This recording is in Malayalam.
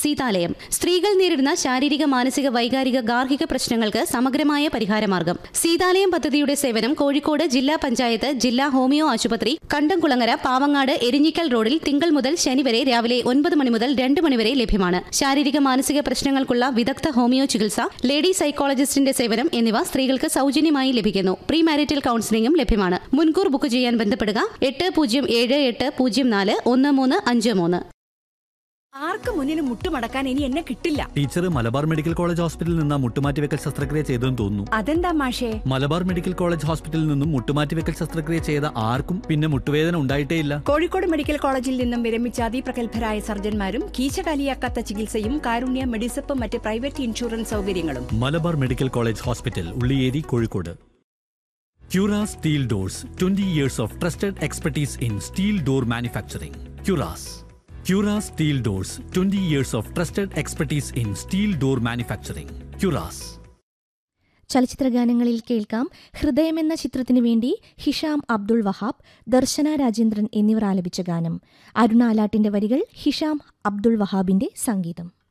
സീതാലയം സ്ത്രീകൾ നേരിടുന്ന ശാരീരിക മാനസിക വൈകാരിക ഗാർഹിക പ്രശ്നങ്ങൾക്ക് സമഗ്രമായ പരിഹാരമാർഗം സീതാലയം പദ്ധതിയുടെ സേവനം കോഴിക്കോട് ജില്ലാ പഞ്ചായത്ത് ജില്ലാ ഹോമിയോ ആശുപത്രി കണ്ടംകുളങ്ങര പാവങ്ങാട് എരിഞ്ഞിക്കൽ റോഡിൽ തിങ്കൾ മുതൽ ശനി വരെ രാവിലെ ഒൻപത് മണി മുതൽ രണ്ട് മണിവരെ ലഭ്യമാണ് ശാരീരിക മാനസിക പ്രശ്നങ്ങൾക്കുള്ള വിദഗ്ധ ഹോമിയോ ചികിത്സ ലേഡി സൈക്കോളജിസ്റ്റിന്റെ സേവനം എന്നിവ സ്ത്രീകൾക്ക് സൗജന്യമായി ലഭിക്കുന്നു പ്രീ മാരിറ്റൽ കൌൺസിലിംഗും ലഭ്യമാണ് മുൻകൂർ ബുക്ക് ചെയ്യാൻ ബന്ധപ്പെടുക എട്ട് പൂജ്യം ഏഴ് എട്ട് പൂജ്യം നാല് ഒന്ന് മൂന്ന് അഞ്ച് മൂന്ന് ആർക്ക് മുന്നിന് മുട്ടുമടക്കാൻ ഇനി എന്നെ കിട്ടില്ല ടീച്ചർ മലബാർ മെഡിക്കൽ കോളേജ് ഹോസ്പിറ്റലിൽ നിന്ന് മുട്ടുമാറ്റിവെക്കൽ ശസ്ത്രക്രിയ ചെയ്തെന്ന് തോന്നുന്നു അതെന്താ മാഷേ മലബാർ മെഡിക്കൽ കോളേജ് ഹോസ്പിറ്റലിൽ നിന്നും മുട്ടുമാറ്റിവെക്കൽ ശസ്ത്രക്രിയ ചെയ്ത ആർക്കും പിന്നെ മുട്ടുവേദന ഉണ്ടായിട്ടേയില്ല കോഴിക്കോട് മെഡിക്കൽ കോളേജിൽ നിന്നും വിരമിച്ച അതിപ്രഗത്ഭരായ സർജന്മാരും കീശകാലിയാക്കാത്ത ചികിത്സയും കാരുണ്യ മെഡിസപ്പ് മറ്റ് പ്രൈവറ്റ് ഇൻഷുറൻസ് സൗകര്യങ്ങളും Malabar medical college hospital Ulliyeri Kozhikode Cura steel doors twenty years of trusted expertise in steel door manufacturing Cura's Cura steel doors twenty years of trusted expertise in steel door manufacturing Cura's ചലച്ചിത്രഗാനങ്ങളിൽ കേൾക്കാം ഹൃദയം എന്ന ചിത്രത്തിനു വേണ്ടി ഹിഷാം അബ്ദുൾ വഹാബ് ദർശന രാജേന്ദ്രൻ എന്നിവർ ആലപിച്ച ഗാനം അരുണ ആലാട്ടിന്റെ വരികൾ ഹിഷാം അബ്ദുൾ വഹാബിന്റെ സംഗീതം